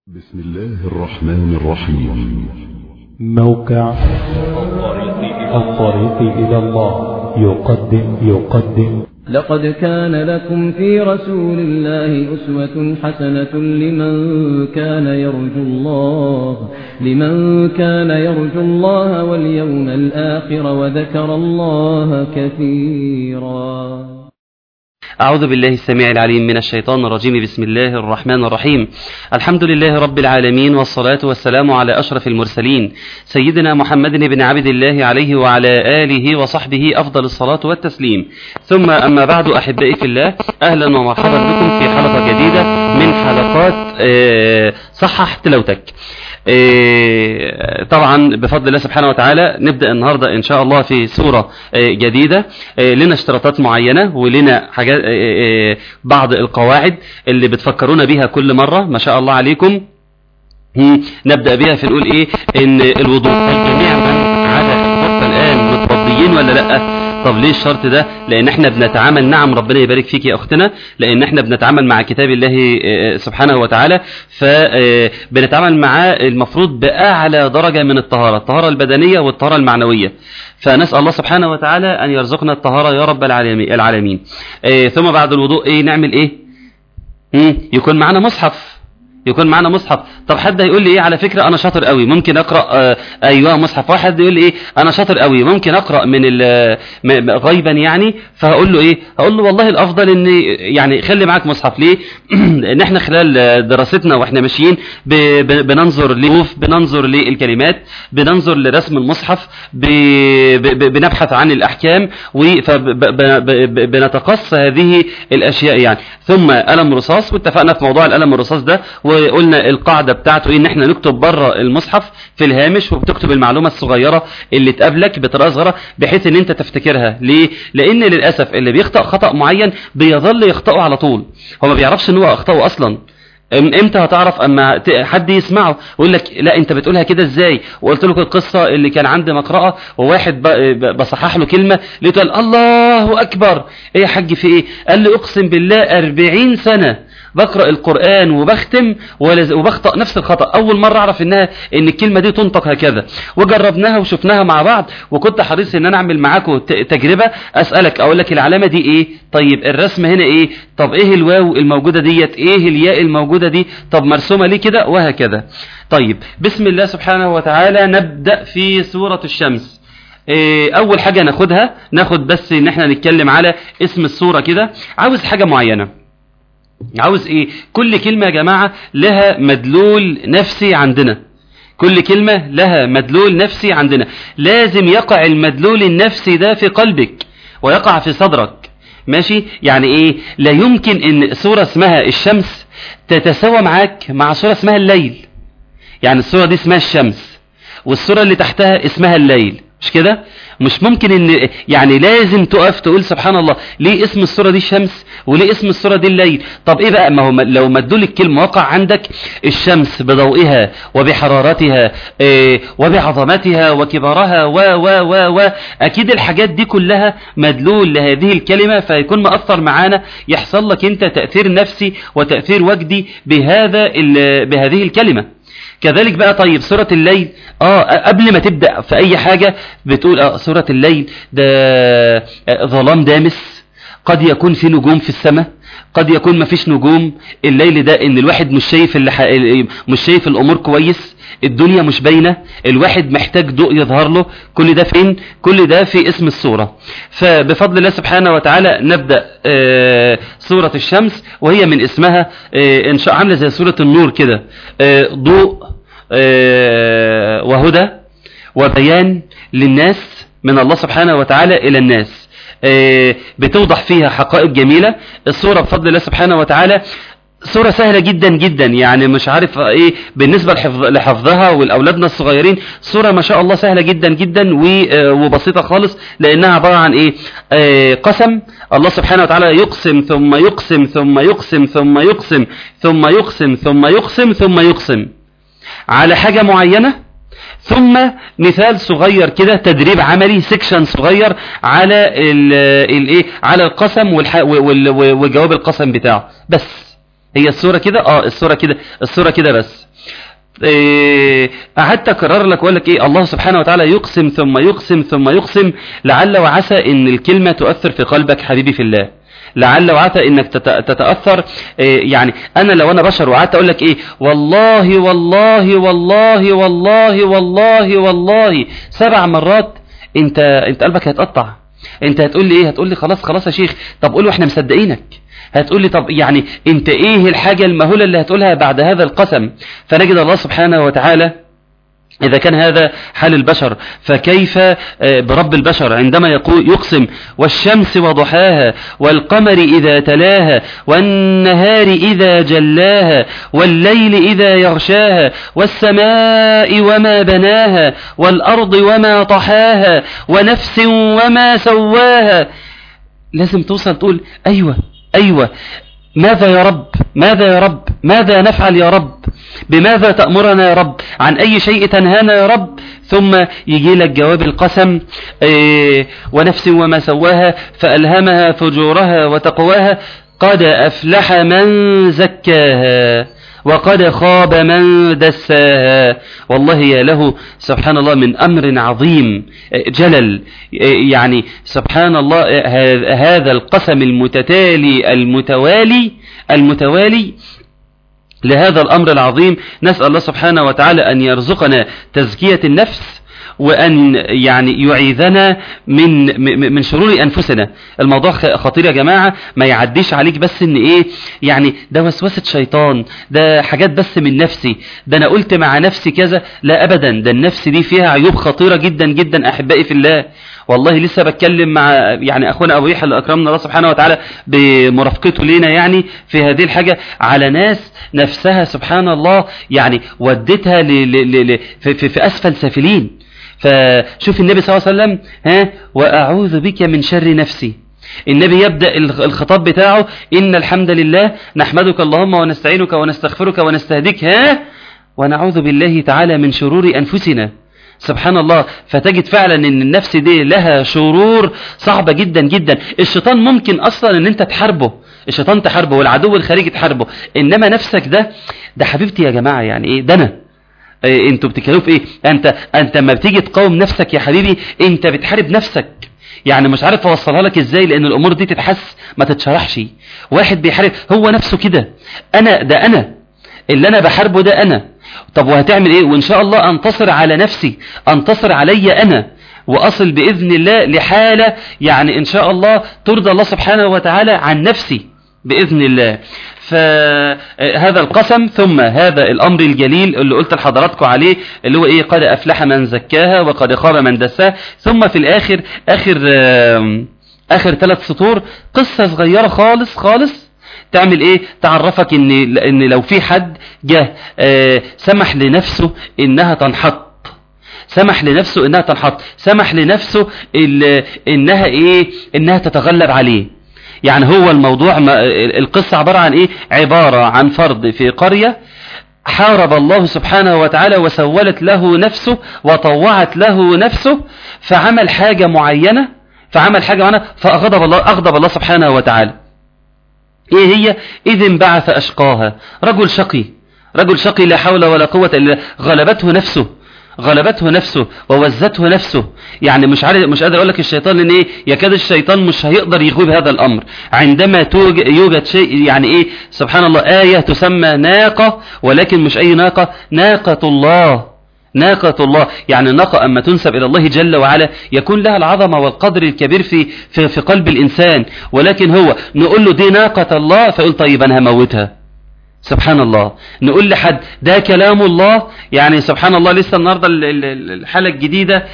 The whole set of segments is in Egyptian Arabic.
بسم الله الرحمن الرحيم موقع الطريق إلى الله يقدم يقدم لقد كان لكم في رسول الله أسوة حسنة لمن كان يرجو الله لمن كان يرجو الله واليوم الآخر وذكر الله كثيرا أعوذ بالله السميع العليم من الشيطان الرجيم بسم الله الرحمن الرحيم الحمد لله رب العالمين والصلاة والسلام على أشرف المرسلين سيدنا محمد بن عبد الله عليه وعلى آله وصحبه أفضل الصلاة والتسليم ثم أما بعد أحبائي في الله أهلا ومرحبا بكم في حلقة جديدة من حلقات آه، صحح تلاوتك آه، طبعا بفضل الله سبحانه وتعالى نبدأ النهاردة إن شاء الله في سورة آه، جديدة آه، لنا اشتراطات معينة ولنا حاجات آه، آه، بعض القواعد اللي بتفكرونا بيها كل مرة ما شاء الله عليكم مم، نبدأ بيها في نقول ايه ان الوضوء هل جميع من على الغرفة الان متوضيين ولا لا طب ليه الشرط ده لان احنا بنتعامل نعم ربنا يبارك فيك يا اختنا لان احنا بنتعامل مع كتاب الله آه، سبحانه وتعالى فبنتعامل معاه المفروض باعلى درجة من الطهارة الطهارة البدنية والطهارة المعنوية فنسأل الله سبحانه وتعالى ان يرزقنا الطهارة يا رب العالمين العالمين آه، ثم بعد الوضوء ايه نعمل ايه مم، يكون معنا مصحف يكون معنا مصحف طب حد هيقول لي ايه على فكره انا شاطر قوي ممكن اقرا آه ايوه مصحف واحد يقول لي ايه انا شاطر قوي ممكن اقرا من ال- م- غيبا يعني فهقول له ايه هقول له والله الافضل ان يعني خلي معاك مصحف ليه ان احنا خلال دراستنا واحنا ماشيين ب- ب- بننظر للحروف بننظر للكلمات بننظر لرسم المصحف ب- ب- ب- بنبحث عن الاحكام وبنتقص هذه الاشياء يعني ثم قلم رصاص واتفقنا في موضوع القلم الرصاص ده وقلنا القاعده بتاعته ايه ان احنا نكتب بره المصحف في الهامش وبتكتب المعلومه الصغيره اللي تقابلك بطريقه صغيره بحيث ان انت تفتكرها ليه لان للاسف اللي بيخطا خطا معين بيظل يخطئه على طول هو ما بيعرفش ان هو اخطاه اصلا أم- امتى هتعرف اما ت- حد يسمعه ويقول لك لا انت بتقولها كده ازاي وقلت له القصه اللي كان عندي مقرأه وواحد ب- ب- بصحح له كلمه لقيته قال الله اكبر ايه يا حاج في ايه قال لي اقسم بالله 40 سنه بقرأ القرآن وبختم ولز- وبخطأ نفس الخطأ أول مرة أعرف إنها إن الكلمة دي تنطق هكذا وجربناها وشفناها مع بعض وكنت حريص إن أنا أعمل معاكم ت- تجربة أسألك أقول لك العلامة دي إيه طيب الرسم هنا إيه طب إيه الواو الموجودة ديت إيه الياء الموجودة دي طب مرسومة ليه كده وهكذا طيب بسم الله سبحانه وتعالى نبدأ في سورة الشمس إيه، أول حاجة ناخدها ناخد بس إن إحنا نتكلم على اسم السورة كده عاوز حاجة معينة عاوز ايه كل كلمة يا جماعة لها مدلول نفسي عندنا كل كلمة لها مدلول نفسي عندنا لازم يقع المدلول النفسي ده في قلبك ويقع في صدرك ماشي يعني ايه لا يمكن ان سورة اسمها الشمس تتساوى معاك مع سورة اسمها الليل يعني السورة دي اسمها الشمس والسورة اللي تحتها اسمها الليل مش كده مش ممكن ان يعني لازم تقف تقول سبحان الله ليه اسم السورة دي الشمس وليه اسم السورة دي الليل طب ايه بقى ما هو لو مدول الكلمة وقع عندك الشمس بضوئها وبحرارتها إيه وبعظمتها وكبرها و و و و اكيد الحاجات دي كلها مدلول لهذه الكلمة فيكون مأثر معانا يحصل لك انت تأثير نفسي وتأثير وجدي بهذا ال- بهذه الكلمة كذلك بقى طيب سورة الليل اه قبل ما تبدأ في اي حاجة بتقول اه سورة الليل ده آه، ظلام دامس قد يكون في نجوم في السماء قد يكون ما فيش نجوم الليل ده ان الواحد مش شايف اللي ح... مش شايف الامور كويس الدنيا مش باينه الواحد محتاج ضوء يظهر له كل ده فين كل ده في اسم السوره فبفضل الله سبحانه وتعالى نبدا آه سوره الشمس وهي من اسمها آه ان شاء عامله زي سوره النور كده آه ضوء آه وهدى وبيان للناس من الله سبحانه وتعالى إلى الناس آه، بتوضح فيها حقائق جميلة الصورة بفضل الله سبحانه وتعالى صورة سهلة جدا جدا يعني مش عارف ايه بالنسبة لحفظ لحفظها والأولادنا الصغيرين صورة ما شاء الله سهلة جدا جدا و- آه، وبسيطة خالص لأنها عبارة عن ايه آه، قسم الله سبحانه وتعالى يقسم ثم يقسم ثم يقسم ثم يقسم ثم يقسم ثم يقسم ثم يقسم على حاجة معينة ثم مثال صغير كده تدريب عملي سيكشن صغير على ال- الايه على القسم والح- وال- وجواب القسم بتاعه بس هي الصورة كده اه الصورة كده الصورة كده بس إيه، قعدت اكرر لك واقول لك ايه الله سبحانه وتعالى يقسم ثم يقسم ثم يقسم لعل وعسى ان الكلمة تؤثر في قلبك حبيبي في الله لعل وعسى انك تت- تتاثر إيه، يعني انا لو انا بشر وقعدت اقول لك ايه والله والله والله والله والله والله سبع مرات انت انت قلبك هيتقطع انت هتقول لي ايه هتقول لي خلاص خلاص يا شيخ طب قول واحنا مصدقينك هتقول لي طب يعني انت ايه الحاجة المهولة اللي هتقولها بعد هذا القسم فنجد الله سبحانه وتعالى إذا كان هذا حال البشر فكيف آه، برب البشر عندما يقول يقسم والشمس وضحاها والقمر إذا تلاها والنهار إذا جلاها والليل إذا يغشاها والسماء وما بناها والأرض وما طحاها ونفس وما سواها لازم توصل تقول أيوة أيوة ماذا يا رب ماذا يا رب ماذا نفعل يا رب بماذا تأمرنا يا رب عن أي شيء تنهانا يا رب ثم يجي لك جواب القسم إيه ونفس وما سواها فألهمها فجورها وتقواها قد أفلح من زكاها وقد خاب من دساها والله يا له سبحان الله من أمر عظيم جلل يعني سبحان الله هذا القسم المتتالي المتوالي المتوالي لهذا الأمر العظيم نسأل الله سبحانه وتعالى أن يرزقنا تزكية النفس وأن يعني يعيذنا من من شرور أنفسنا الموضوع خطير يا جماعة ما يعديش عليك بس إن إيه يعني ده وسوسة شيطان ده حاجات بس من نفسي ده أنا قلت مع نفسي كذا لا أبدا ده النفس دي فيها عيوب خطيرة جدا جدا أحبائي في الله والله لسه بتكلم مع يعني اخونا ابو يحيى اللي اكرمنا الله سبحانه وتعالى بمرافقته لينا يعني في هذه الحاجه على ناس نفسها سبحان الله يعني ودتها ل ل ل في, في, في اسفل سافلين فشوف النبي صلى الله عليه وسلم ها واعوذ بك من شر نفسي النبي يبدأ الخطاب بتاعه إن الحمد لله نحمدك اللهم ونستعينك ونستغفرك ونستهديك ها ونعوذ بالله تعالى من شرور أنفسنا سبحان الله فتجد فعلا ان النفس دي لها شرور صعبة جدا جدا الشيطان ممكن اصلا ان انت تحاربه الشيطان تحاربه والعدو الخارجي تحاربه انما نفسك ده ده حبيبتي يا جماعة يعني ايه ده انا إيه انتوا بتتكلموا في ايه انت انت لما بتيجي تقاوم نفسك يا حبيبي انت بتحارب نفسك يعني مش عارف اوصلها لك ازاي لان الامور دي تتحس ما تتشرحش واحد بيحارب هو نفسه كده انا ده انا اللي انا بحاربه ده انا طب وهتعمل ايه وان شاء الله انتصر على نفسي انتصر علي انا واصل باذن الله لحالة يعني ان شاء الله ترضى الله سبحانه وتعالى عن نفسي باذن الله فهذا القسم ثم هذا الامر الجليل اللي قلت لحضراتكم عليه اللي هو ايه قد افلح من زكاها وقد خاب من دساها ثم في الاخر اخر اخر ثلاث سطور قصة صغيرة خالص خالص تعمل ايه تعرفك ان ان لو في حد جه آه سمح لنفسه انها تنحط سمح لنفسه انها تنحط سمح لنفسه انها ايه انها تتغلب عليه يعني هو الموضوع القصة عبارة عن ايه عبارة عن فرد في قرية حارب الله سبحانه وتعالى وسولت له نفسه وطوعت له نفسه فعمل حاجة معينة فعمل حاجة معينة فأغضب الله, أغضب الله سبحانه وتعالى ايه هي اذ انبعث اشقاها رجل شقي رجل شقي لا حول ولا قوة الا غلبته نفسه غلبته نفسه ووزته نفسه يعني مش عارف مش قادر اقول لك الشيطان ان ايه يكاد الشيطان مش هيقدر يغيب هذا الامر عندما يوجد شيء يعني ايه سبحان الله آية تسمى ناقة ولكن مش اي ناقة ناقة الله ناقة الله يعني الناقة أما تنسب إلى الله جل وعلا يكون لها العظمة والقدر الكبير في, في, في قلب الإنسان ولكن هو نقول له دي ناقة الله فيقول طيب أنا هموتها سبحان الله نقول لحد ده كلام الله يعني سبحان الله لسه النهاردة الحالة الجديدة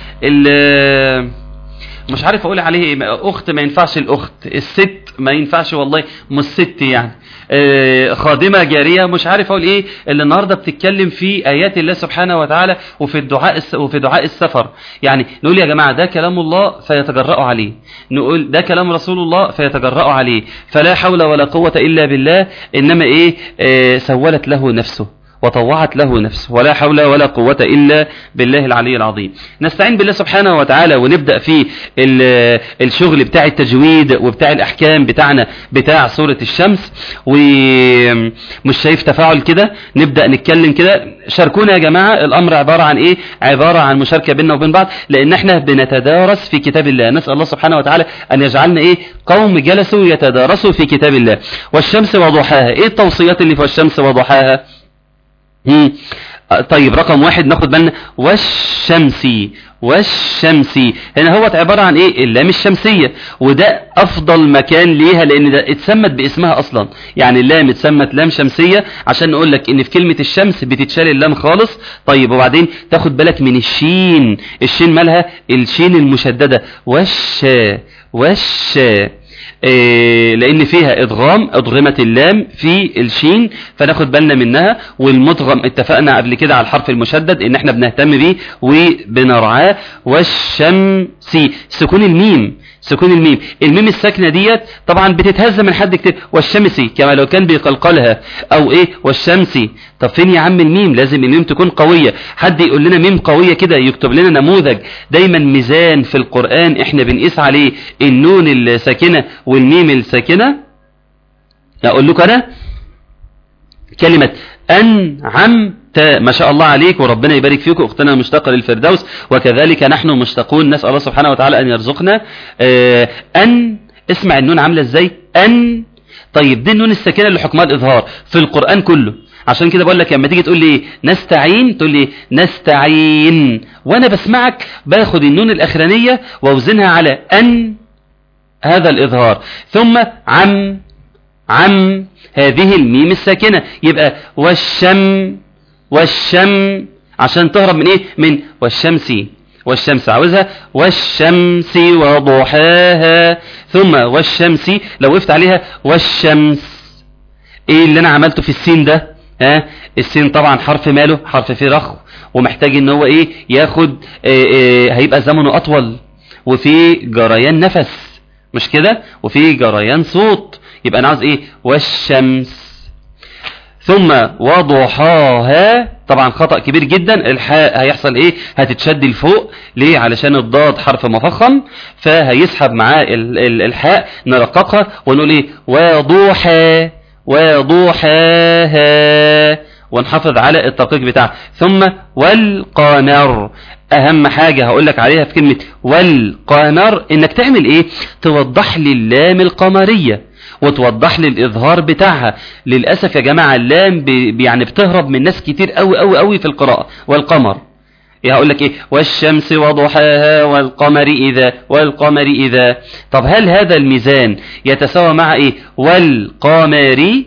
مش عارف اقول عليه ايه اخت ما ينفعش الاخت الست ما ينفعش والله مش ست يعني آه خادمة جارية مش عارف اقول ايه اللي النهاردة بتتكلم في ايات الله سبحانه وتعالى وفي الدعاء وفي دعاء السفر يعني نقول يا جماعة ده كلام الله فيتجرأوا عليه نقول ده كلام رسول الله فيتجرأوا عليه فلا حول ولا قوة الا بالله انما ايه آه سولت له نفسه وطوعت له نفسه ولا حول ولا قوة إلا بالله العلي العظيم نستعين بالله سبحانه وتعالى ونبدأ في ال- الشغل بتاع التجويد وبتاع الأحكام بتاعنا بتاع سورة الشمس ومش شايف تفاعل كده نبدأ نتكلم كده شاركونا يا جماعة الأمر عبارة عن إيه عبارة عن مشاركة بيننا وبين بعض لأن احنا بنتدارس في كتاب الله نسأل الله سبحانه وتعالى أن يجعلنا إيه قوم جلسوا يتدارسوا في كتاب الله والشمس وضحاها إيه التوصيات اللي في الشمس وضحاها مم. آه، طيب رقم واحد ناخد بالنا والشمس والشمس هنا هو عبارة عن ايه اللام الشمسية وده افضل مكان ليها لان ده اتسمت باسمها اصلا يعني اللام اتسمت لام شمسية عشان نقول لك ان في كلمة الشمس بتتشال اللام خالص طيب وبعدين تاخد بالك من الشين الشين مالها الشين المشددة وش وش إيه، لان فيها ادغام ادغمت اللام في الشين فناخد بالنا منها والمدغم اتفقنا قبل كده على الحرف المشدد ان احنا بنهتم بيه وبنرعاه والشمس سكون الميم سكون الميم الميم الساكنه ديت طبعا بتتهز من حد كتير والشمس كما لو كان بيقلقلها او ايه والشمس طب فين يا عم الميم لازم الميم تكون قويه حد يقول لنا ميم قويه كده يكتب لنا نموذج دايما ميزان في القران احنا بنقيس عليه النون الساكنه والميم الساكنه اقول لكم انا كلمة أنعمت ما شاء الله عليك وربنا يبارك فيكم أختنا مشتاقة للفردوس وكذلك نحن مشتاقون نسأل الله سبحانه وتعالى أن يرزقنا آه، أن اسمع النون عاملة إزاي أن طيب دي النون الساكنة اللي حكمها الإظهار في القرآن كله عشان كده بقول لك لما تيجي تقول لي نستعين تقول لي نستعين وانا بسمعك باخد النون الاخرانيه واوزنها على ان هذا الاظهار ثم عم عم هذه الميم الساكنة يبقى والشم والشم عشان تهرب من ايه من والشمس والشمس عاوزها والشمس وضحاها ثم والشمس لو وقفت عليها والشمس ايه اللي انا عملته في السين ده ها السين طبعا حرف ماله حرف فيه رخو ومحتاج ان هو ايه ياخد إيه إيه هيبقى زمنه اطول وفي جريان نفس مش كده وفي جريان صوت يبقى انا عاوز ايه والشمس ثم وضحاها طبعا خطأ كبير جدا الحاء هيحصل ايه هتتشد لفوق ليه علشان الضاد حرف مفخم فهيسحب معاه ال- ال- الحاء نرققها ونقول ايه وضحى وضحاها ونحافظ على الترقيق بتاعها ثم والقمر اهم حاجة هقول لك عليها في كلمة والقمر انك تعمل ايه توضح لي اللام القمرية وتوضح لي الاظهار بتاعها للاسف يا جماعة اللام ب- يعني بتهرب من ناس كتير قوي قوي قوي في القراءة والقمر ايه هقول لك ايه والشمس وضحاها والقمر اذا والقمر اذا طب هل هذا الميزان يتساوى مع ايه والقمر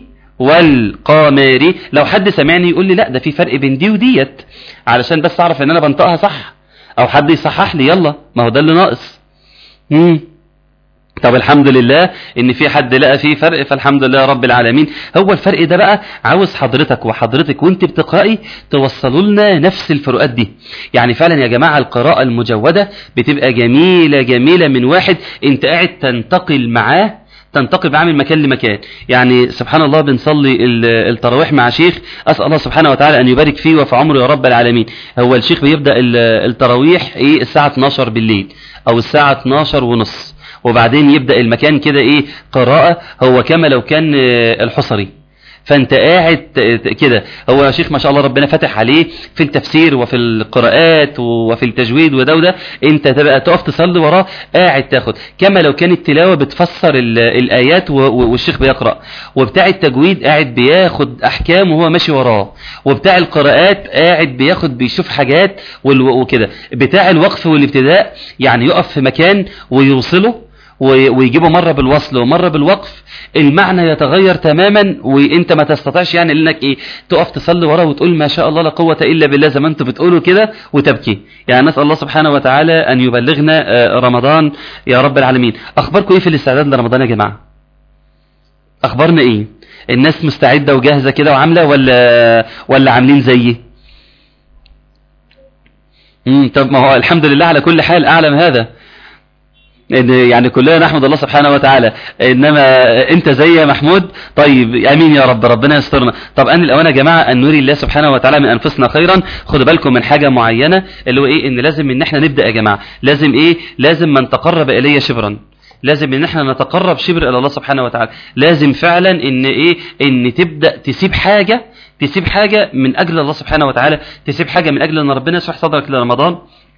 والقمر لو حد سمعني يقول لي لا ده في فرق بين دي وديت علشان بس اعرف ان انا بنطقها صح او حد يصحح لي يلا ما هو ده اللي ناقص مم. طب الحمد لله ان في حد لقى فيه فرق فالحمد لله رب العالمين هو الفرق ده بقى عاوز حضرتك وحضرتك وانت بتقرأي توصلوا لنا نفس الفروقات دي يعني فعلا يا جماعة القراءة المجودة بتبقى جميلة جميلة من واحد انت قاعد تنتقل معاه تنتقل معاه من مكان لمكان يعني سبحان الله بنصلي ال- التراويح مع شيخ أسأل الله سبحانه وتعالى أن يبارك فيه وفي عمره يا رب العالمين هو الشيخ بيبدأ ال- التراويح إيه الساعة 12 بالليل أو الساعة 12 ونص وبعدين يبدأ المكان كده إيه قراءة هو كما لو كان آه، الحصري فانت قاعد ت- ت- كده هو يا شيخ ما شاء الله ربنا فتح عليه في التفسير وفي القراءات وفي التجويد وده وده انت تبقى تقف تصلي وراه قاعد تاخد كما لو كانت التلاوه بتفسر ال- الايات و- و- والشيخ بيقرا وبتاع التجويد قاعد بياخد احكام وهو ماشي وراه وبتاع القراءات قاعد بياخد بيشوف حاجات وال- وكده بتاع الوقف والابتداء يعني يقف في مكان ويوصله و- ويجيبه مرة بالوصل ومرة بالوقف المعنى يتغير تماما وانت ما تستطيعش يعني انك ايه تقف تصلي وراه وتقول ما شاء الله لا قوة الا بالله زي ما انتوا بتقولوا كده وتبكي يعني نسأل الله سبحانه وتعالى ان يبلغنا آه، رمضان يا رب العالمين اخباركم ايه في الاستعداد لرمضان يا جماعة اخبارنا ايه الناس مستعدة وجاهزة كده وعاملة ولا ولا عاملين زيي امم طب ما هو الحمد لله على كل حال اعلم هذا إن يعني كلنا نحمد الله سبحانه وتعالى انما انت زي يا محمود طيب امين يا رب ربنا يسترنا طب ان الاوان يا جماعه ان نري الله سبحانه وتعالى من انفسنا خيرا خدوا بالكم من حاجه معينه اللي هو ايه ان لازم ان احنا نبدا يا جماعه لازم ايه لازم من تقرب الي شبرا لازم ان احنا نتقرب شبر الى الله سبحانه وتعالى لازم فعلا ان ايه ان تبدا تسيب حاجه تسيب حاجه من اجل الله سبحانه وتعالى تسيب حاجه من اجل ان ربنا يشرح صدرك لرمضان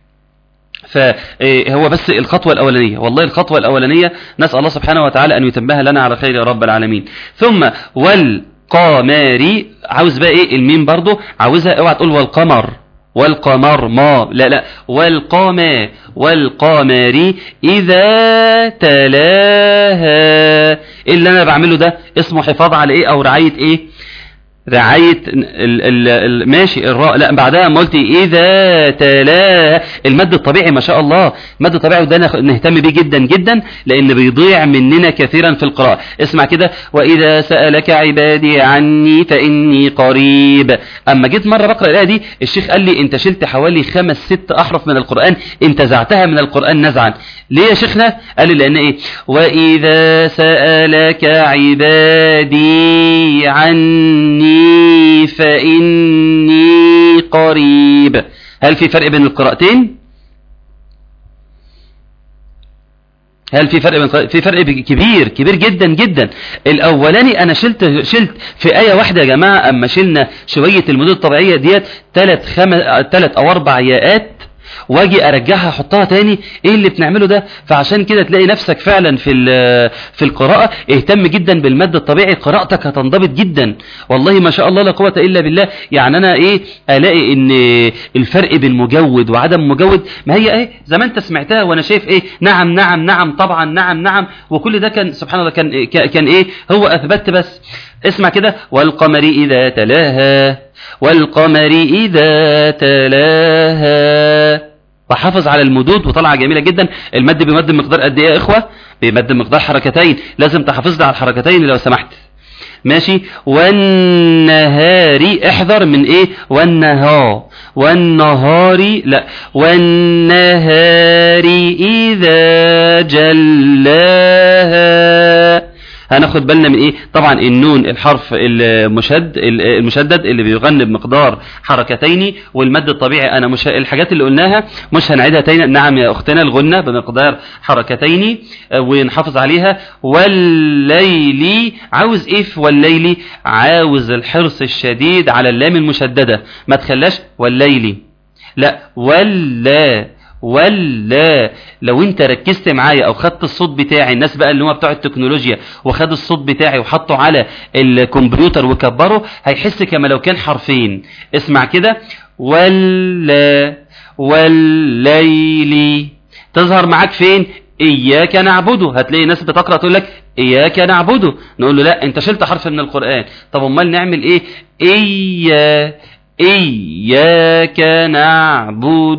فهو بس الخطوة الأولانية والله الخطوة الأولانية نسأل الله سبحانه وتعالى أن يتمها لنا على خير يا رب العالمين ثم والقمر عاوز بقى إيه الميم برضو عاوزها اوعى تقول والقمر والقمر ما لا لا والقمر والقمر إذا تلاها إيه اللي أنا بعمله ده اسمه حفاظ على إيه أو رعاية إيه رعاية ال ال ال ماشي الراء لا بعدها ما قلت إذا تلاها المد الطبيعي ما شاء الله المد الطبيعي وده نخ- نهتم بيه جدا جدا لأن بيضيع مننا كثيرا في القراءة اسمع كده وإذا سألك عبادي عني فإني قريب أما جيت مرة بقرأ الآية دي الشيخ قال لي أنت شلت حوالي خمس ست أحرف من القرآن انتزعتها من القرآن نزعا ليه يا شيخنا قال لي لأن إيه وإذا سألك عبادي عني فإني قريب هل في فرق بين القراءتين هل في فرق بين في فرق كبير كبير جدا جدا الاولاني انا شلت شلت في ايه واحده يا جماعه اما شلنا شويه المدود الطبيعيه ديت ثلاث خمس ثلاث او اربع ياءات واجي ارجعها احطها تاني ايه اللي بنعمله ده فعشان كده تلاقي نفسك فعلا في ال- في القراءه اهتم جدا بالمد الطبيعي قراءتك هتنضبط جدا والله ما شاء الله لا قوه الا بالله يعني انا ايه الاقي ان الفرق بين مجود وعدم مجود ما هي ايه زي ما انت سمعتها وانا شايف ايه نعم نعم نعم طبعا نعم نعم وكل ده كان سبحان الله كان كان ايه هو اثبت بس اسمع كده والقمر اذا تلاها والقمر اذا تلاها بحافظ على المدود وطلعه جميله جدا المد بيمد بمقدار قد ايه يا اخوه بيمد بمقدار حركتين لازم تحافظ لي على الحركتين لو سمحت ماشي والنهار احذر من ايه والنهار والنهار لا والنهار اذا جلاها هناخد بالنا من ايه طبعا النون الحرف المشد المشدد اللي بيغني بمقدار حركتين والمد الطبيعي انا مش الحاجات اللي قلناها مش هنعيدها تاني نعم يا اختنا الغنة بمقدار حركتين آه، ونحافظ عليها والليل عاوز ايه في والليل عاوز الحرص الشديد على اللام المشددة ما تخلاش والليل لا ولا ولا لو انت ركزت معايا او خدت الصوت بتاعي الناس بقى اللي هم بتوع التكنولوجيا وخد الصوت بتاعي وحطه على الكمبيوتر وكبره هيحس كما لو كان حرفين اسمع كده ولا والليل تظهر معاك فين إياك نعبده هتلاقي ناس بتقرأ تقول لك إياك نعبده نقول له لا أنت شلت حرف من القرآن طب أمال نعمل إيه إيا إياك نعبد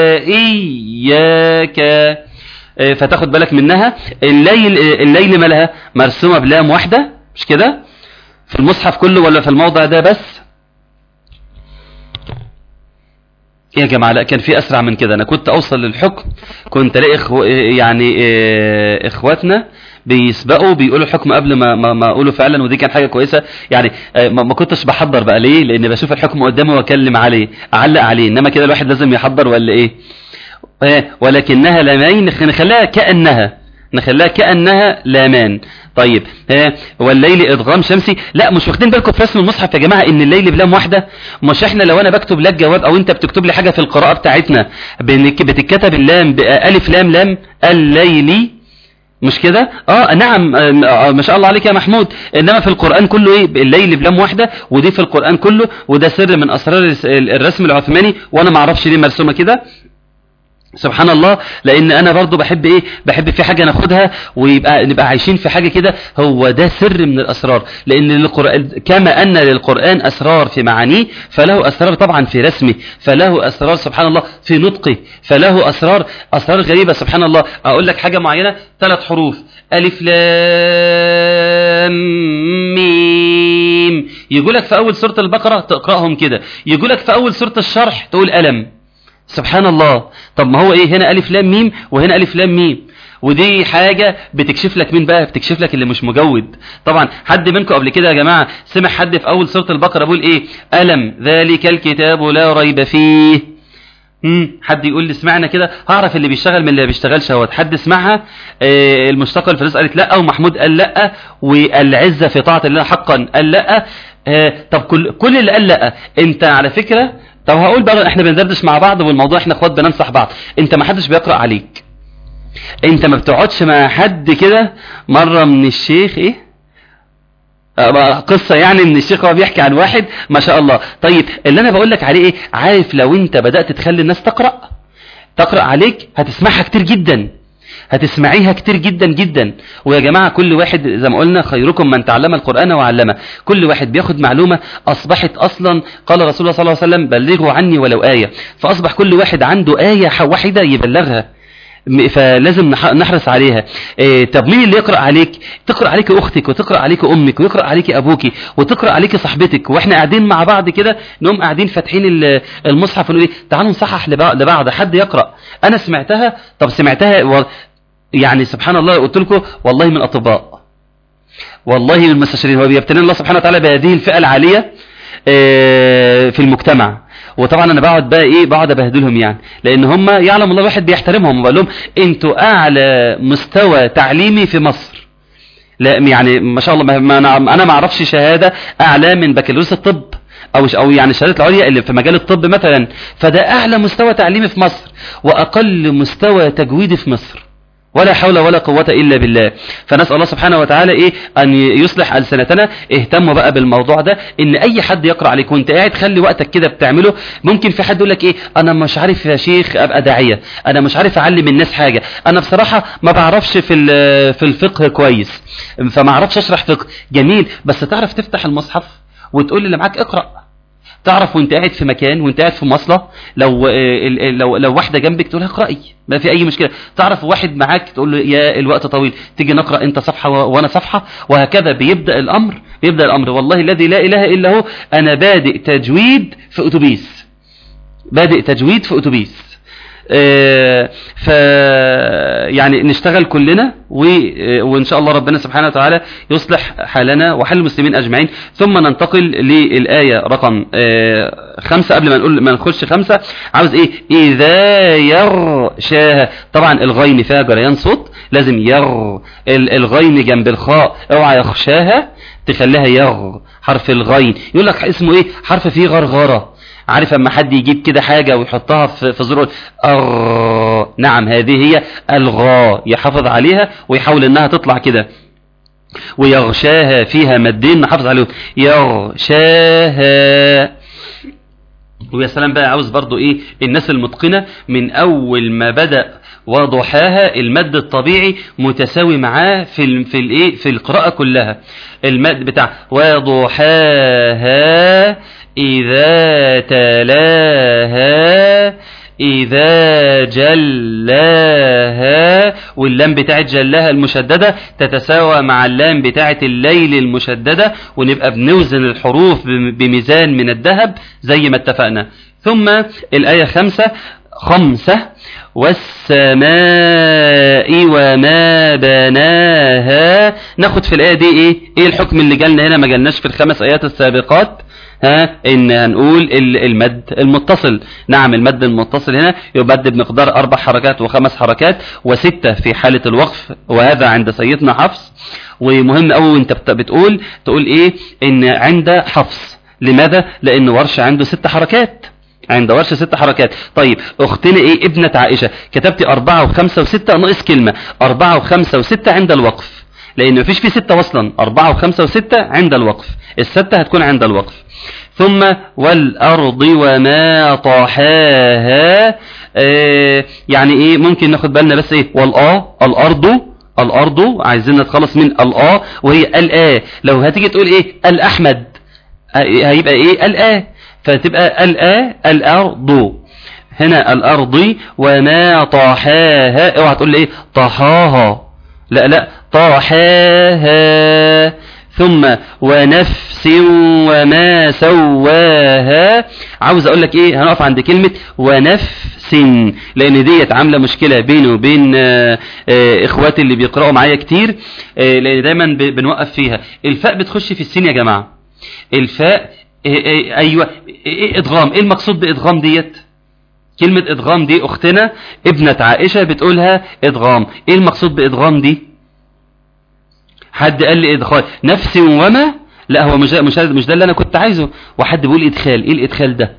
وإياك آه، فتاخد بالك منها الليل الليل مالها مرسومة بلام واحدة مش كده في المصحف كله ولا في الموضع ده بس يا جماعة لا كان في أسرع من كده أنا كنت أوصل للحكم كنت ألاقي إخو يعني آه، إخواتنا بيسبقوا بيقولوا الحكم قبل ما ما, ما أقوله فعلا ودي كان حاجة كويسة يعني آه، ما ما كنتش بحضر بقى ليه لأن بشوف الحكم قدامي وأكلم عليه أعلق عليه إنما كده الواحد لازم يحضر ولا إيه آه، ولكنها لامين نخ- نخليها كأنها نخليها كأنها لامان طيب ها والليل ادغام شمسي لا مش واخدين بالكم في رسم المصحف يا جماعه ان الليل بلام واحده مش احنا لو انا بكتب لك جواب او انت بتكتب لي حاجه في القراءه بتاعتنا بنك- بتتكتب اللام بالف لام لام الليلي مش كده اه نعم آه آه، ما شاء الله عليك يا محمود انما في القران كله ايه الليل بلام واحده ودي في القران كله وده سر من اسرار الس- الرسم العثماني وانا ما اعرفش ليه مرسومه كده سبحان الله لان انا برضو بحب ايه بحب في حاجه ناخدها ويبقى نبقى عايشين في حاجه كده هو ده سر من الاسرار لان للقران كما ان للقران اسرار في معانيه فله اسرار طبعا في رسمه فله اسرار سبحان الله في نطقه فله اسرار اسرار غريبه سبحان الله اقول لك حاجه معينه ثلاث حروف الف لام ميم يقول لك في اول سوره البقره تقراهم كده يقول لك في اول سوره الشرح تقول الم سبحان الله طب ما هو ايه هنا الف لام ميم وهنا الف لام ميم ودي حاجة بتكشف لك مين بقى بتكشف لك اللي مش مجود طبعا حد منكم قبل كده يا جماعة سمع حد في اول سورة البقرة بيقول ايه ألم ذلك الكتاب لا ريب فيه مم. حد يقول لي سمعنا كده هعرف اللي بيشتغل من اللي ما بيشتغلش اهوت حد سمعها آه المشتقه الفلوس قالت لا ومحمود قال لا والعزه في طاعه الله حقا قال لا آه طب كل كل اللي قال لا انت على فكره طب هقول بقى احنا بندردش مع بعض والموضوع احنا اخوات بننصح بعض انت ما حدش بيقرا عليك انت ما بتقعدش مع حد كده مره من الشيخ ايه آه، قصة يعني ان الشيخ هو بيحكي عن واحد ما شاء الله طيب اللي انا بقول لك عليه ايه عارف لو انت بدأت تخلي الناس تقرأ تقرأ عليك هتسمعها كتير جدا هتسمعيها كتير جدا جدا ويا جماعة كل واحد زي ما قلنا خيركم من تعلم القرآن وعلمه كل واحد بياخد معلومة أصبحت أصلا قال رسول الله صلى الله عليه وسلم بلغوا عني ولو آية فأصبح كل واحد عنده آية واحدة يبلغها م- فلازم نح- نحرص عليها إيه طب مين اللي يقرأ عليك تقرأ عليك أختك وتقرأ عليك أمك ويقرأ عليك أبوك وتقرأ عليك صاحبتك وإحنا قاعدين مع بعض كده نقوم قاعدين فاتحين ال- المصحف ونقول إيه تعالوا نصحح لبع- لبعض حد يقرأ أنا سمعتها طب سمعتها و... يعني سبحان الله قلت لكم والله من أطباء والله من المستشارين هو بيبتلين الله سبحانه وتعالى بهذه الفئة العالية آه، في المجتمع وطبعا انا بقعد بقى ايه بقعد ابهدلهم يعني لان هم يعلم الله الواحد بيحترمهم وبقول لهم انتوا اعلى مستوى تعليمي في مصر لا يعني ما شاء الله ما- ما انا انا ما اعرفش شهاده اعلى من بكالوريوس الطب او او يعني الشهادات العليا اللي في مجال الطب مثلا فده اعلى مستوى تعليمي في مصر واقل مستوى تجويدي في مصر ولا حول ولا قوة إلا بالله فنسأل الله سبحانه وتعالى إيه أن يصلح ألسنتنا اهتموا بقى بالموضوع ده إن أي حد يقرأ عليك وأنت قاعد خلي وقتك كده بتعمله ممكن في حد يقول لك إيه أنا مش عارف يا شيخ أبقى داعية أنا مش عارف أعلم الناس حاجة أنا بصراحة ما بعرفش في ال- في الفقه كويس فما أعرفش أشرح فقه جميل بس تعرف تفتح المصحف وتقول اللي معاك اقرأ تعرف وانت قاعد في مكان وانت قاعد في مواصله لو آه، ال- ال- لو لو واحده جنبك تقول لها اقراي ما في اي مشكله تعرف واحد معاك تقول له يا الوقت طويل تيجي نقرا انت صفحه و- وانا صفحه وهكذا بيبدا الامر بيبدا الامر والله الذي لا اله الا هو انا بادئ تجويد في اتوبيس بادئ تجويد في اتوبيس آه، ف يعني نشتغل كلنا و... آه، وان شاء الله ربنا سبحانه وتعالى يصلح حالنا وحال المسلمين اجمعين ثم ننتقل للايه رقم آه، خمسة قبل ما نقول ما نخش خمسة عاوز ايه اذا يرشاها طبعا الغين فيها جريان صوت لازم ير ال- الغين جنب الخاء اوعى يخشاها تخليها يغ حرف الغين يقول لك اسمه ايه حرف فيه غرغره عارف اما حد يجيب كده حاجة ويحطها في في زرار أر نعم هذه هي الغاء يحافظ عليها ويحاول انها تطلع كده ويغشاها فيها مدين نحافظ عليهم يغشاها ويا سلام بقى عاوز برضو ايه الناس المتقنة من اول ما بدأ وضحاها المد الطبيعي متساوي معاه في ال في الايه في القراءة كلها المد بتاع وضحاها إذا تلاها إذا جلاها واللام بتاعت جلاها المشددة تتساوى مع اللام بتاعت الليل المشددة ونبقى بنوزن الحروف بم- بميزان من الذهب زي ما اتفقنا ثم الآية خمسة خمسة والسماء وما بناها ناخد في الآية دي ايه ايه الحكم اللي جالنا هنا ما جالناش في الخمس آيات السابقات ها ان هنقول ال- المد المتصل نعم المد المتصل هنا يمد بمقدار اربع حركات وخمس حركات وستة في حالة الوقف وهذا عند سيدنا حفص ومهم قوي وانت بت- بتقول تقول ايه ان عند حفص لماذا لان ورش عنده ست حركات عند ورش ست حركات طيب اختنا ايه ابنة عائشة كتبتي اربعة وخمسة وستة ناقص كلمة اربعة وخمسة وستة عند الوقف لان مفيش في ستة وصلا اربعة وخمسة وستة عند الوقف الستة هتكون عند الوقف ثم والأرض وما طحاها آه يعني ايه ممكن ناخد بالنا بس ايه والآ الأرض الأرض عايزين نتخلص من الآ وهي الآ لو هتيجي تقول ايه الأحمد آه، هيبقى ايه الآ فتبقى الآ الأرض هنا الأرض وما طحاها اوعى تقول لي ايه طحاها لا لا طحاها ثم ونفس وما سواها عاوز اقول لك ايه هنقف عند كلمة ونفس لان ديت عاملة مشكلة بيني وبين آه، آه، اخواتي اللي بيقرأوا معايا كتير آه، لان دايما ب- بنوقف فيها الفاء بتخش في السين يا جماعة الفاء إيه إيه ايوه ايه ادغام ايه المقصود بادغام ديت كلمة ادغام دي اختنا ابنة عائشة بتقولها ادغام ايه المقصود بادغام دي حد قال لي ادخال نفس وما لا هو مش مش مش ده اللي انا كنت عايزه وحد بيقول ادخال ايه الادخال ده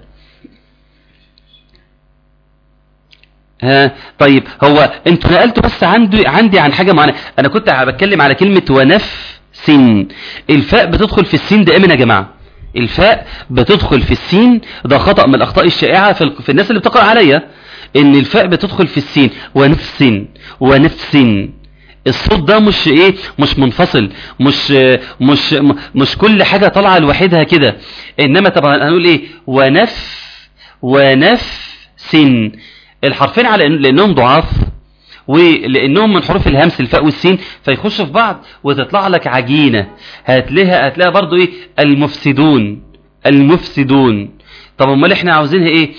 ها طيب هو انتوا نقلتوا بس عندي عندي عن حاجه معينه انا كنت بتكلم على كلمه ونفس الفاء بتدخل في السين دائما يا جماعه الفاء بتدخل في السين ده خطأ من الأخطاء الشائعة في, ال- في الناس اللي بتقرأ عليا إن الفاء بتدخل في السين ونفس ونفس الصوت ده مش ايه مش منفصل مش مش مش كل حاجة طالعة لوحدها كده انما طبعا هنقول ايه ونف ونفس الحرفين على إن- لانهم ضعاف ولانهم من حروف الهمس الفاء والسين فيخشوا في بعض وتطلع لك عجينة هتلاقيها هتلاقيها برضو ايه المفسدون المفسدون طب امال احنا عاوزينها ايه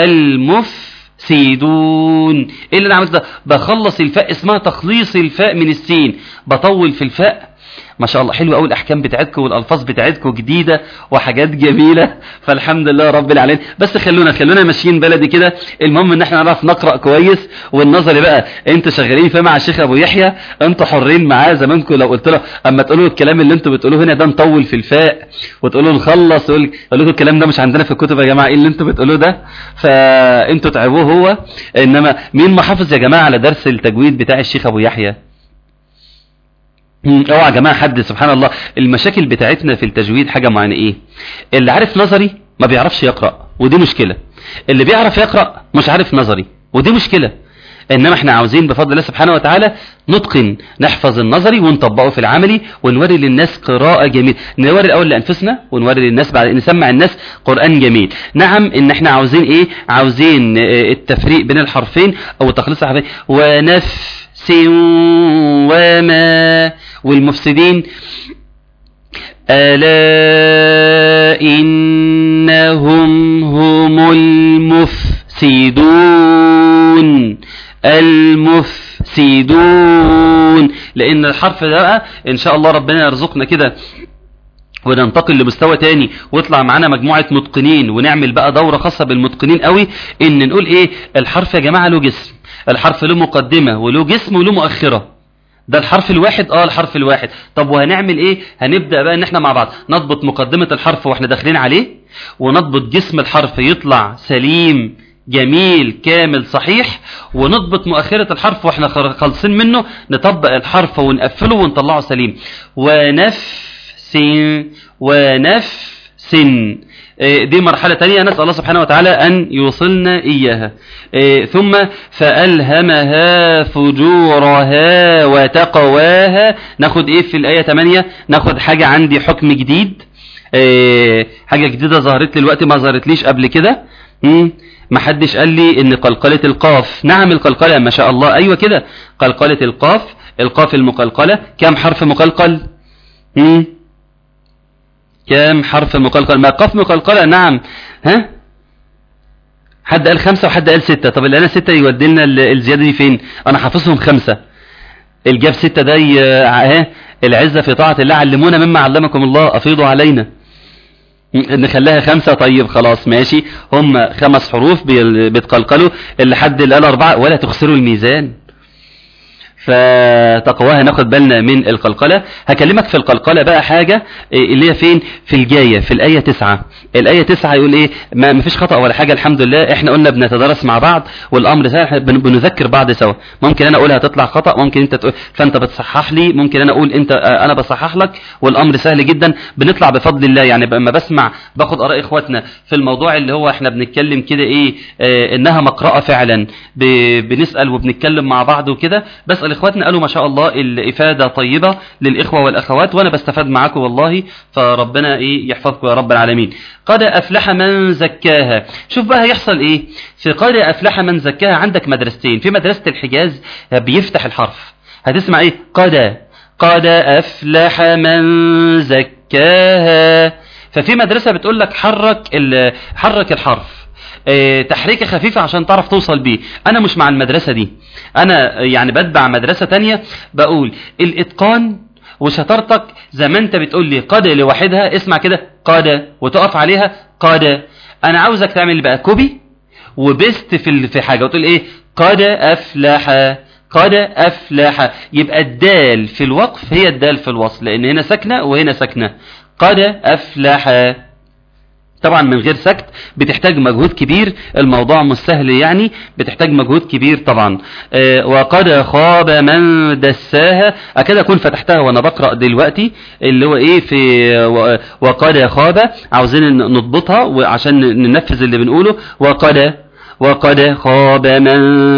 المفسدون ايه اللي انا عملته ده بخلص الفاء اسمها تخليص الفاء من السين بطول في الفاء ما شاء الله حلو قوي الاحكام بتاعتكم والالفاظ بتاعتكم جديده وحاجات جميله فالحمد لله رب العالمين بس خلونا خلونا ماشيين بلدي كده المهم ان احنا نعرف نقرا كويس والنظري بقى انتوا شغالين فيه مع الشيخ ابو يحيى انتوا حرين معاه زمانكم لو قلت له اما تقولوا الكلام اللي انتوا بتقولوه هنا ده نطول في الفاء وتقولوا نخلص ويقول يقول لكم الكلام ده مش عندنا في الكتب يا جماعه ايه اللي انتوا بتقولوه ده فانتوا تعبوه هو انما مين محافظ يا جماعه على درس التجويد بتاع الشيخ ابو يحيى مم، اوعى يا جماعه حد سبحان الله المشاكل بتاعتنا في التجويد حاجه معينه ايه اللي عارف نظري ما بيعرفش يقرا ودي مشكله اللي بيعرف يقرا مش عارف نظري ودي مشكله انما احنا عاوزين بفضل الله سبحانه وتعالى نتقن نحفظ النظري ونطبقه في العملي ونوري للناس قراءة جميل نوري الاول لانفسنا ونوري للناس بعد نسمع الناس قرآن جميل نعم ان احنا عاوزين ايه عاوزين اه، التفريق بين الحرفين او تخليص الحرفين ونفس وما والمفسدين ألا إنهم هم المفسدون المفسدون لأن الحرف ده بقى إن شاء الله ربنا يرزقنا كده وننتقل لمستوى تاني ويطلع معانا مجموعة متقنين ونعمل بقى دورة خاصة بالمتقنين قوي ان نقول ايه الحرف يا جماعة له جسم الحرف له مقدمة وله جسم وله مؤخرة ده الحرف الواحد اه الحرف الواحد طب وهنعمل ايه هنبدأ بقى ان احنا مع بعض نضبط مقدمة الحرف واحنا داخلين عليه ونضبط جسم الحرف يطلع سليم جميل كامل صحيح ونضبط مؤخرة الحرف واحنا خر- خالصين منه نطبق الحرف ونقفله ونطلعه سليم ونفس ونفس إيه، دي مرحلة تانية نسأل الله سبحانه وتعالى أن يوصلنا إياها إيه، ثم فألهمها فجورها وتقواها ناخد إيه في الآية 8 ناخد حاجة عندي حكم جديد إيه، حاجة جديدة ظهرت لي الوقت ما ظهرتليش قبل كده مم. ما حدش قال لي ان قلقلة القاف نعم القلقلة ما شاء الله ايوه كده قلقلة القاف القاف المقلقلة كم حرف مقلقل مم. كام حرف مقلقل ما قاف مقلقلة نعم ها حد قال خمسة وحد قال ستة طب اللي انا ستة يودي لنا ال- الزيادة دي فين انا حافظهم خمسة الجاب ستة ده ي- ها العزة في طاعة الله علمونا مما علمكم الله افيضوا علينا نخليها خمسة طيب خلاص ماشي هم خمس حروف بي- بيتقلقلوا اللي حد اللي قال أربعة ولا تخسروا الميزان فتقواها ناخد بالنا من القلقلة هكلمك في القلقلة بقى حاجة إيه اللي هي فين في الجاية في الآية تسعة الآية تسعة يقول ايه ما مفيش خطأ ولا حاجة الحمد لله احنا قلنا بنتدرس مع بعض والأمر سهل إحنا بن- بنذكر بعض سوا ممكن انا اقولها تطلع خطأ ممكن انت تقول فانت بتصحح لي ممكن انا اقول انت آه، انا بصحح لك والأمر سهل جدا بنطلع بفضل الله يعني لما بسمع باخد آراء اخواتنا في الموضوع اللي هو احنا بنتكلم كده ايه آه انها مقرأة فعلا ب- بنسأل وبنتكلم مع بعض وكده بسأل اخواتنا قالوا ما شاء الله الإفادة طيبة للإخوة والأخوات وأنا بستفاد معاكم والله فربنا إيه يحفظكم يا رب العالمين قد أفلح من زكاها شوف بقى هيحصل إيه في قد أفلح من زكاها عندك مدرستين في مدرسة الحجاز بيفتح الحرف هتسمع إيه قد قد أفلح من زكاها ففي مدرسة بتقول لك حرك ال- حرك الحرف آه، تحريكة خفيفة عشان تعرف توصل بيه انا مش مع المدرسة دي انا يعني بتبع مدرسة تانية بقول الاتقان وشطارتك زي ما انت بتقول لي قد لوحدها اسمع كده قد وتقف عليها قد انا عاوزك تعمل بقى كوبي وبست في ال- في حاجة وتقول ايه قد افلح قد افلح يبقى الدال في الوقف هي الدال في الوصل لان هنا ساكنة وهنا ساكنة قد افلح طبعا من غير سكت بتحتاج مجهود كبير الموضوع مش سهل يعني بتحتاج مجهود كبير طبعا آه، وقد خاب من دساها اكاد اكون فتحتها وانا بقرا دلوقتي اللي هو ايه في و- وقد خاب عاوزين ن- نضبطها وعشان ننفذ اللي بنقوله وقد وقد خاب من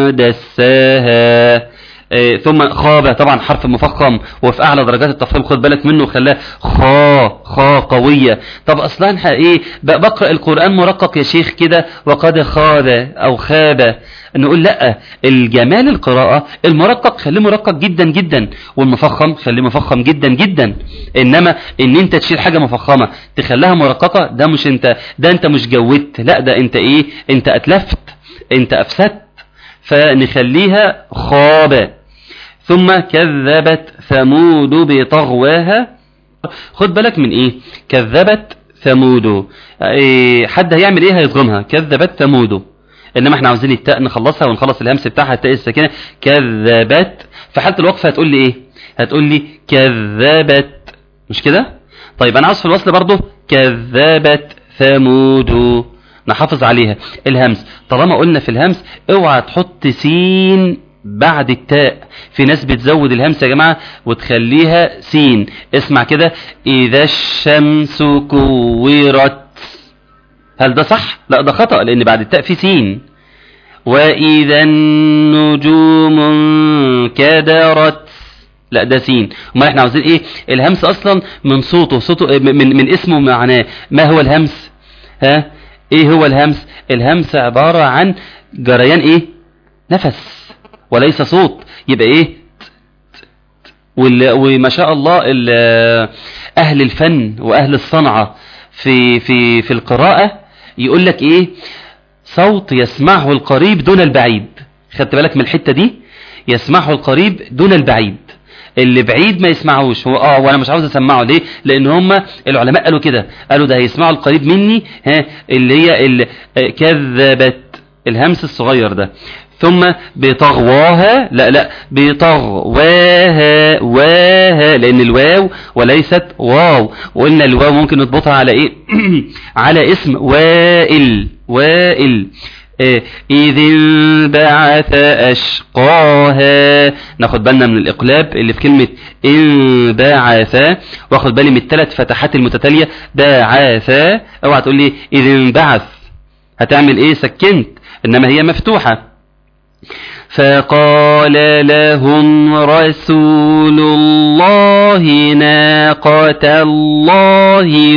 دساها آه، ثم خاب طبعا حرف مفخم وفي اعلى درجات التفخيم خد بالك منه خلاه خا خا قويه طب اصلا ح- ايه ب- بقرا القران مرقق يا شيخ كده وقد خاب او خاب نقول لا الجمال القراءه المرقق خليه مرقق جدا جدا والمفخم خليه مفخم جدا جدا انما ان انت تشيل حاجه مفخمه تخليها مرققه ده مش انت ده انت مش جودت لا ده انت ايه انت اتلفت انت افسدت فنخليها خاب ثم كذبت ثمود بطغواها خد بالك من ايه كذبت ثمود إيه حد هيعمل ايه هيضغمها كذبت ثمود انما احنا عاوزين التاء نخلصها ونخلص الهمس بتاعها التاء الساكنه كذبت في حاله الوقف هتقول لي ايه هتقول لي كذبت مش كده طيب انا عاوز في الوصل برضه كذبت ثمود نحافظ عليها الهمس طالما قلنا في الهمس اوعى تحط سين بعد التاء في ناس بتزود الهمس يا جماعة وتخليها سين اسمع كده إذا الشمس كورت هل ده صح؟ لا ده خطأ لأن بعد التاء في سين وإذا النجوم انكدرت لا ده سين امال احنا عاوزين ايه الهمس اصلا من صوته صوته من من اسمه معناه ما هو الهمس ها ايه هو الهمس الهمس عبارة عن جريان ايه نفس وليس صوت يبقى ايه وال- وما شاء الله ال- اهل الفن واهل الصنعة في في في القراءة يقول لك ايه صوت يسمعه القريب دون البعيد خدت بالك من الحتة دي يسمعه القريب دون البعيد اللي بعيد ما يسمعوش هو اه وانا مش عاوز اسمعه ليه لان هم العلماء قالوا كده قالوا ده هيسمعوا القريب مني ها اللي هي اللي آه، كذبت الهمس الصغير ده ثم بطغواها لا لا بطغواها واها لان الواو وليست واو وقلنا الواو ممكن نضبطها على ايه على اسم وائل وائل آه، إذ انبعث أشقاها ناخد بالنا من الإقلاب اللي في كلمة انبعث واخد بالي من الثلاث فتحات المتتالية بعث اوعى تقول لي إذ انبعث هتعمل ايه سكنت انما هي مفتوحة فقال لهم رسول الله ناقة الله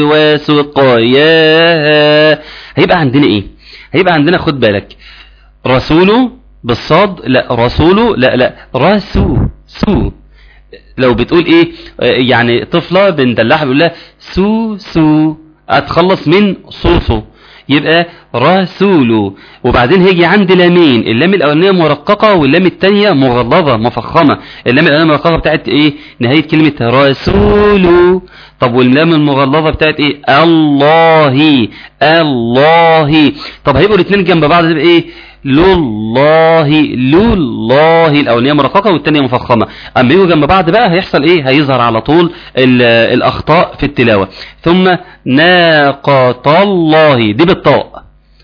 وسقياها هيبقى عندنا ايه هيبقى عندنا خد بالك رسوله بالصاد لا رسوله لا لا رسو سو لو بتقول ايه آه، يعني طفلة بندلعها بيقول لها سو سو اتخلص من صوصه يبقى رسول وبعدين هيجي عند لامين اللام الاولانيه مرققه واللام الثانيه مغلظه مفخمه اللام الاولانيه مرققه بتاعت ايه نهايه كلمه رسول طب واللام المغلظه بتاعت ايه الله الله طب هيبقوا الاثنين جنب بعض تبقى ايه لله لله الاولانيه مرققه والثانيه مفخمه اما يجوا جنب بعض بقى هيحصل ايه هيظهر على طول ال- الاخطاء في التلاوه ثم ناقه الله دي بالطاء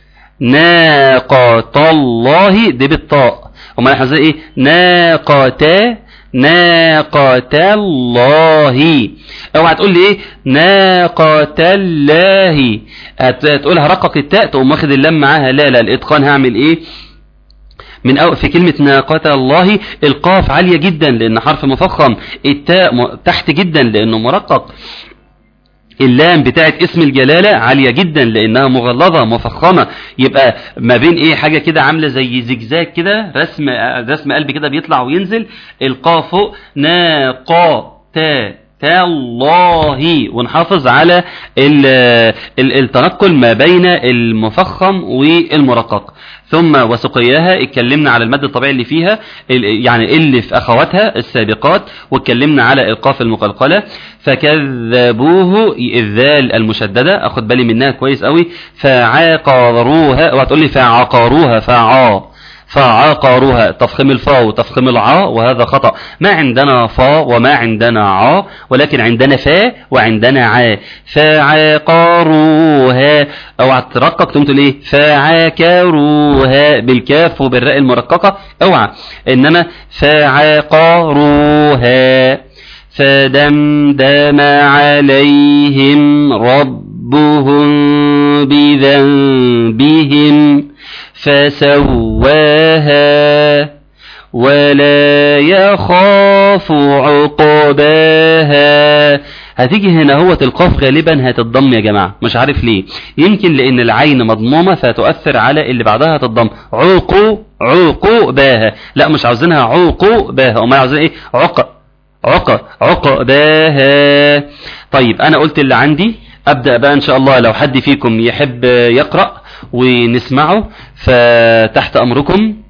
ناقه الله دي بالطاء امال احنا زي ايه ناقه ناقة الله اوعى تقول لي ايه ناقة الله هت- هتقولها رقق التاء تقوم واخد اللام معاها لا لا الاتقان هعمل ايه من أو في كلمة ناقة الله القاف عالية جدا لأن حرف مفخم التاء م- تحت جدا لأنه مرقق اللام بتاعت اسم الجلالة عالية جدا لأنها مغلظة مفخمة يبقى ما بين ايه حاجة كده عاملة زي زجزاج كده رسم رسم قلب كده بيطلع وينزل القاف فوق ناقة تا تالله ونحافظ على ال ال التنقل ما بين المفخم والمرقق ثم وسقياها اتكلمنا على المد الطبيعي اللي فيها ال- يعني اللي في اخواتها السابقات واتكلمنا على القاف المقلقله فكذبوه الذال المشدده اخد بالي منها كويس قوي فعقروها وهتقول لي فعقروها فعا فعقروها تفخيم الفاء وتفخيم العاء وهذا خطأ ما عندنا فاء وما عندنا عاء ولكن عندنا فاء وعندنا عاء فعقروها اوعى ترقق تقوم تقول ايه فعكروها بالكاف وبالراء المرققة اوعى انما فعقروها فدمدم عليهم ربهم بذنبهم فسواها ولا يخاف عقباها هتيجي هنا هو القاف غالبا هتتضم يا جماعة مش عارف ليه يمكن لان العين مضمومة فتؤثر على اللي بعدها هتتضم عوقو عوقو باها لا مش عاوزينها عوقو باها وما عاوزين ايه عق عق عق باها طيب انا قلت اللي عندي ابدأ بقى ان شاء الله لو حد فيكم يحب يقرأ ونسمعه فتحت امركم